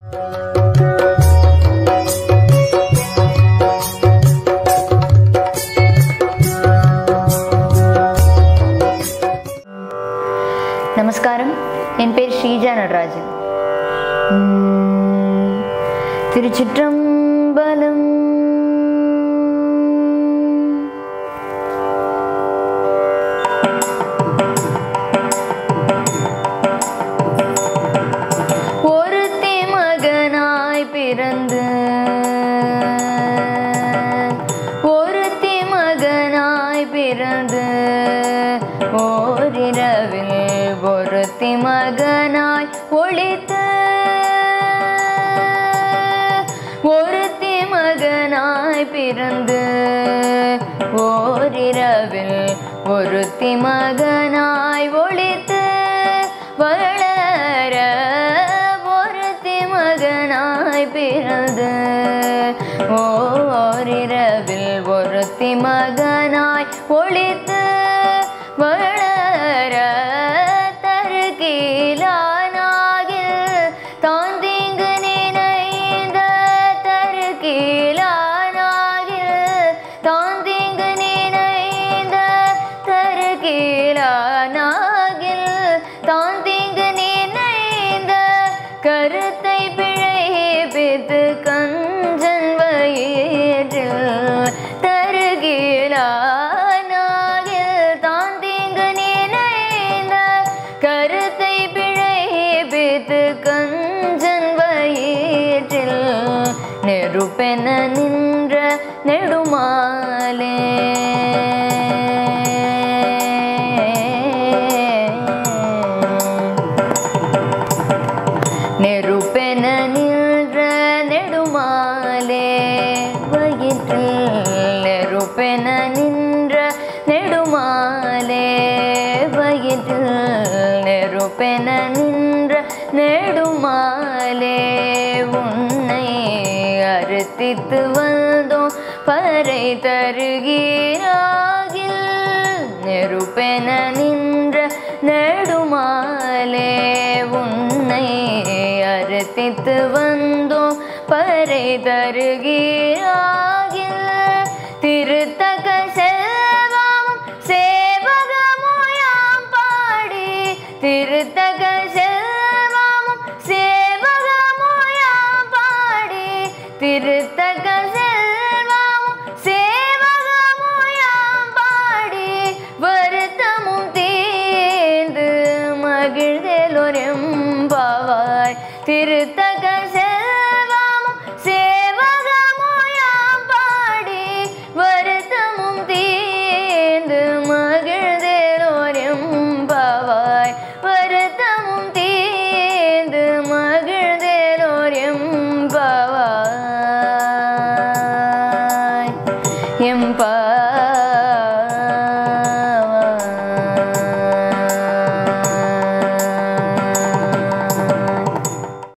நமஸ்காரம் என் பேர் ஸ்ரீஜா நடராஜன் உம், திருச்சிற்றம்பலம் ஒருத்தி மகனாய் பிறந்து ஒருத்தி மகனாய் பிறந்து ஓரிரவில் ஒருத்தி மகனாய் ஒளித்து ஒருத்தி மகனாய் பிறந்து ஓரிரவில் ஒருத்தி மகனாய் ஒளித்து வளர ஒருத்தி மகனாய் பிறந்து ஓரிரவில் ஒருத்தி மகனாய் ஒளித்து வளர தருகீலானாகில் தான் தீங்கு நினைந்த தருகீலானாகில் தான் தீங்கு நினைந்த தருகீலானாகில் தான் தீங்கு நினைந்த கருத்தை பிழைப்பித்து கஞ்சன் வயிற்றில் தருகீலானாகில் தான் தீங்கு நினைந்த கருத்தை பிழைப்பித்து கஞ்சன் வயிற்றில் நெருப்பென நின்ற நெடுமாலே நெருப்பென நின்ற நெடுமாலே வயிற்றில் நெருப்பென நின்ற நெடுமாலே வயிற்றில் நெருப்பென நின்ற நெடுமாலே உன்னை அறுத்தித்து வந்தோம் பறை தருகிறாகில் நெருப்பென நின்ற நெடுமாலே உன்னை அறுத்தித்து வந்தோம் பறை தருகிறாகில் திருத்தக்க